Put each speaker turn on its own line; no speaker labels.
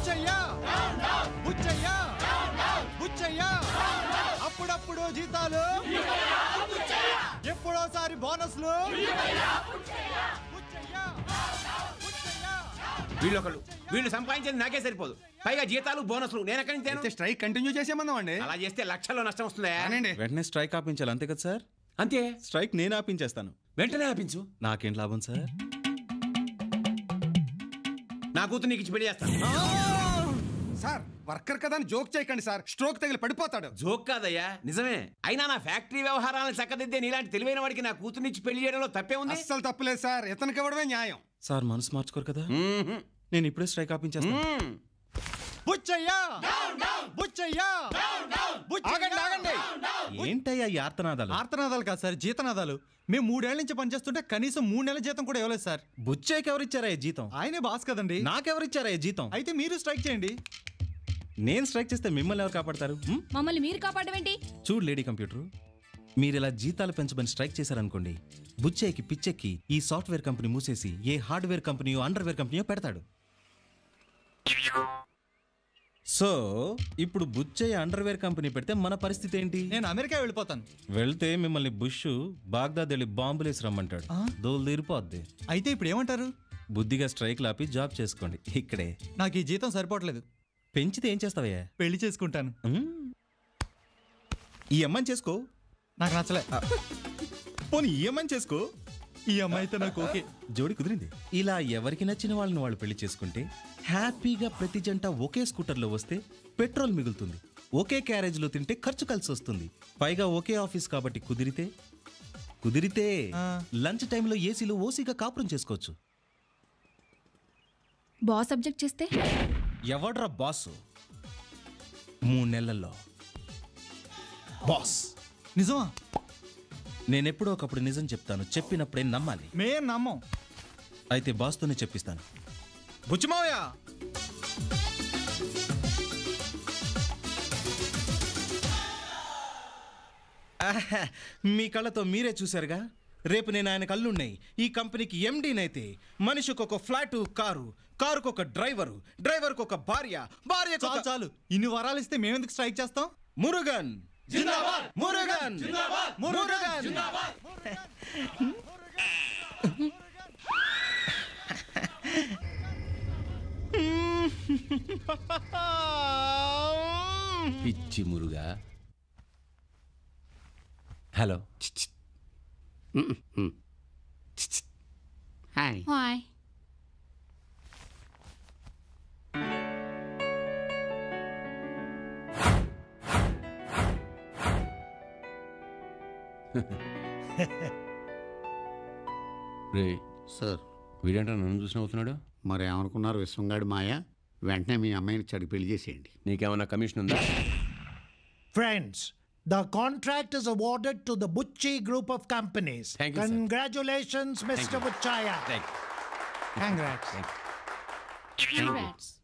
బుచ్చయ్యా బుచ్చయ్యా బుచ్చయ్యా అప్పుడప్పుడు జీతాలు ఎప్పుడోసారి బోనస్లు బుచ్చయ్యా బుచ్చయ్యా
వీళ్ళొకళ్ళు వీళ్ళు సంపాదించేది నాకే సరిపోదు పైగా జీతాలు బోనస్లు నేను ఎక్కడి నుంచి తేను?
అయితే స్ట్రైక్ కంటిన్యూ చేసేమందామండి
అలా చేస్తే లక్షల్లో నష్టం వస్తుందా
అనండి
వెంటనే స్ట్రైక్ ఆపించాలి అంతే కదా సార్
అంతే
స్ట్రైక్ నేను ఆపించేస్తాను
వెంటనే ఆపించు
నాకేం లాభం సార్
నా కూతురు నీకు ఇచ్చి పెళ్లి చేస్తాను
సార్ వర్కర్ కదా అని జోక్ చేయకండి సార్ స్ట్రోక్ తగిలి పడిపోతాడు
జోక్ కాదయ్యా నిజమే అయినా నా ఫ్యాక్టరీ వ్యవహారాలను చక్కదిద్దే నీలాంటి తెలివైన వాడికి నా కూతుర్నిచ్చి పెళ్లి చేయడంలో తప్పే ఉంది
అస్సలు తప్పులేదు సార్ ఇతనికి ఇవ్వడమే న్యాయం
సార్ మనసు మార్చుకోరు కదా నేను ఇప్పుడే స్ట్రైక్ ఆపించేస్తాను
బుచ్చయ్యా బుచ్చయ్యా ఆగండి ఆగండి
ఏంటయ్యా ఈ ఆర్తనాదాలు
ఆర్తనాదాలు కాదు సార్ జీతనాదాలు మేము మూడేళ్ల నుంచి పనిచేస్తుంటే కనీసం మూడు నెలల జీతం కూడా ఇవ్వలేదు సార్
బుచ్చేకి ఎవరిచ్చారా ఈ జీతం
ఆయనే బాస్ కదండి
నాకెవరిచ్చారా ఈ జీతం
అయితే మీరు స్ట్రైక్ చేయండి
నేను స్ట్రైక్ చేస్తే మిమ్మల్ని ఎవరు కాపాడతారు హ్మ్?
మమ్మల్ని మీరు కాపాడమేంటి
చూడు లేడీ కంప్యూటర్ మీరు ఇలా జీతాలు పెంచమని స్ట్రైక్ చేశారనుకోండి బుచ్చేకి పిచ్చెక్కి ఈ సాఫ్ట్వేర్ కంపెనీ మూసేసి ఏ హార్డ్వేర్ కంపెనీయో అండర్వేర్ కంపెనీయో పెడతాడు సో ఇప్పుడు బుచ్చయ్య అండర్వేర్ కంపెనీ పెడితే మన పరిస్థితి ఏంటి
నేను అమెరికా వెళ్ళిపోతాను
వెళ్తే మిమ్మల్ని బుష్ బాగ్దాద్ వెళ్ళి బాంబులేసి రమ్మంటాడు దోలు తీరిపోద్ది
అయితే ఇప్పుడు ఏమంటారు
బుద్ధిగా స్ట్రైక్ లాపి జాబ్ చేసుకోండి ఇక్కడే
నాకు ఈ జీతం సరిపోవట్లేదు
పెంచితే ఏం చేస్తావయ్యా
పెళ్లి చేసుకుంటాను
ఉమ్. ఈ అమ్మాయిని చేసుకో
నాకు నచ్చలే
పోనీ ఈ అమ్మాయిని చేసుకో
ఈ అమ్మాయితో నాకు ఓకే
జోడి కుదిరింది ఇలా ఎవరికి నచ్చిన వాళ్ళని వాళ్ళు పెళ్లి చేసుకుంటే హ్యాపీగా ప్రతి జంట ఒకే స్కూటర్లో వస్తే పెట్రోల్ మిగులుతుంది ఒకే క్యారేజ్లో తింటే ఖర్చు కలిసి వస్తుంది పైగా ఒకే ఆఫీస్ కాబట్టి కుదిరితే కుదిరితే
ఆ.
లంచ్ టైంలో ఏసీలో ఓసీగా కాపురం చేసుకోవచ్చు
బాస్ సబ్జెక్ట్ చేస్తే
ఎవడ్రా బాస్ మూడు నెలల్లో బాస్
నిజమా
నేనెప్పుడో ఒకప్పుడు నిజం చెప్తాను చెప్పినప్పుడే నమ్మాలి
మేం నమ్మం
అయితే బాస్తోనే చెప్పిస్తాను
బుచ్చిమావయ్య
ఆహా, మీ కళ్ళతో మీరే చూశారుగా రేపు నేను ఆయన కళ్ళున్నాయి ఈ కంపెనీకి ఎండీనైతే మనిషికి ఒక ఫ్లాట్ కారు కారుకు ఒక డ్రైవరు డ్రైవర్కి ఒక భార్య భార్యకు
చాలు
ఒక
చాలు ఇన్ని వరాలు ఇస్తే మేమెందుకు స్ట్రైక్ చేస్తాం
మురుగన్ మురుగన్ మురుగన్
పిచ్చి మురుగా హలో
హాయ్
హాయ్
రే
సార్
వీడంటే నన్ను చూసిన అవుతున్నాడు
మరి ఏమనుకున్నారు విశ్వంగాడి మాయ వెంటనే మీ అమ్మాయిని చెడికి పెళ్లి చేసేయండి
నీకేమన్నా కమిషన్ ఉందా
Friends, the contract is awarded to the Bucci Group of Companies.
Thank you, sir.
Congratulations, Mr. Buchaya.
Thank
Congrats.
Congrats.